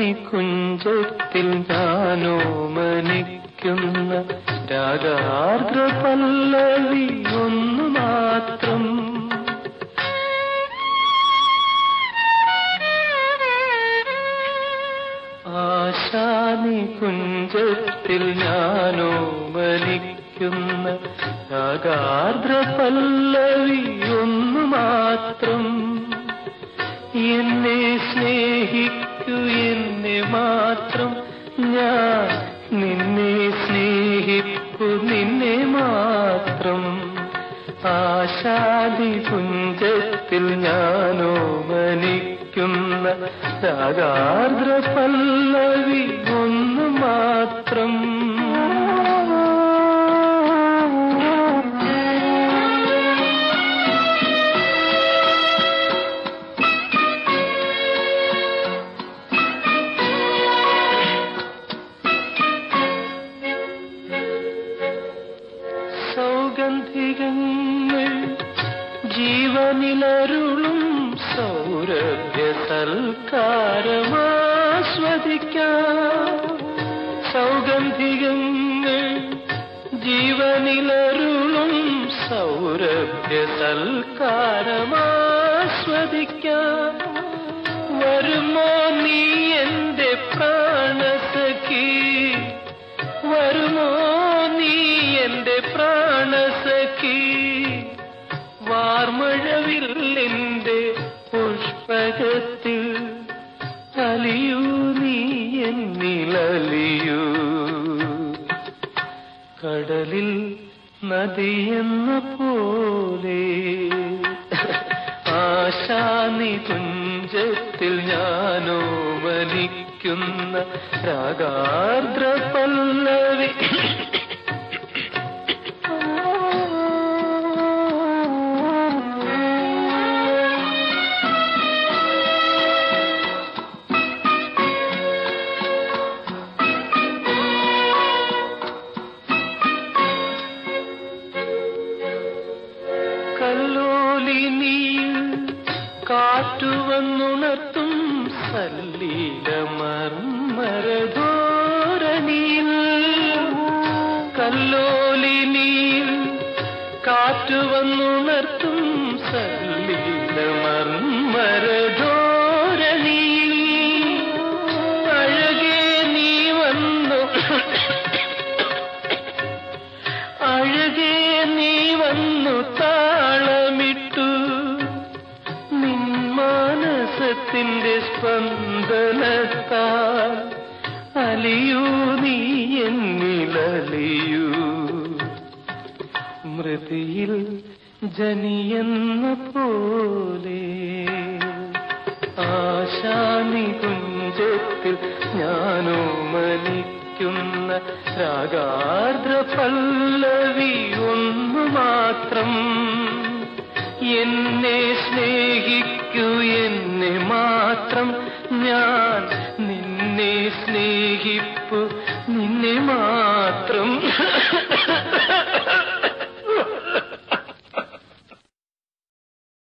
ആശാനി കുഞ്ചത്തിൽ ഞാനോ മനിക്കുന്ന രാഗാർദ്ര പല്ലവി ഒന്നു മാത്രം ആശാനി കുഞ്ചത്തിൽ ഞാനോ മലിക്കുന്ന രാഗാർദ്ര പല്ലവി ഒന്നു മാത്രം എന്നെ സ്നേഹിക്കൂ എന്നെ മാത്രം ഞാൻ നിന്നെ സ്നേഹിക്കൂ നിന്നെ മാത്രം ആശാദി കുഞ്ചത്തിൽ ഞാനോ മനിക്കുന്ന രാഗാർദ്ര പല്ലവി ഒന്നു മാത്രം സൗഗന്ധികങ്ങൾ ജീവനിലരുളും സൗരഭ്യ സൽക്കാരമാസ്വദിക്കാം സൗഗന്ധികങ്ങൾ ജീവനിലരുളും സൗരഭ്യ സൽക്കാരമാസ്വദിക്കാം വരുമോ നീ എന്റെ പ്രാണസഖി വരുമോ നീ എന്റെ പ്രാണസഖി വാർമഴവില്ലിന്റെ പുഷ്പകത്തിൽ അലിയൂ നീ എന്നിലലിയൂ കടലിൽ നദിയെന്ന പോലെ ആശാനി കുഞ്ചത്തിൽ ഞാനോ മലിക്കുന്ന രാഗാർദ്ര പല്ലവി കല്ലോലിനിയിൽ കാറ്റുവന്നുണർത്തും സല്ലീല മർമരധോരണിയിൽ കല്ലോലിനിയിൽ കാറ്റുവന്നുണർത്തും സല്ലീല മർമരധോരണിയിൽ അഴകേ നീ വന്നു അഴകേ നീ വന്നു താളമിട്ടു നിന്മാനസത്തിന്റെ സ്പന്ദനത്താൽ അലിയൂ നീ എന്നിലലിയൂ മൃതിയിൽ ജനിയെന്ന പോലെ ആശാനി കുഞ്ചത്തിൽ ഞാനോ മനിക്കുന്ന രാഗാർദ്ര പല്ലവി ഒന്നു മാത്രം എന്നെ സ്നേഹിക്കൂ എന്നെ മാത്രം ഞാൻ നിന്നെ സ്നേഹിപ്പു നിന്നെ മാത്രം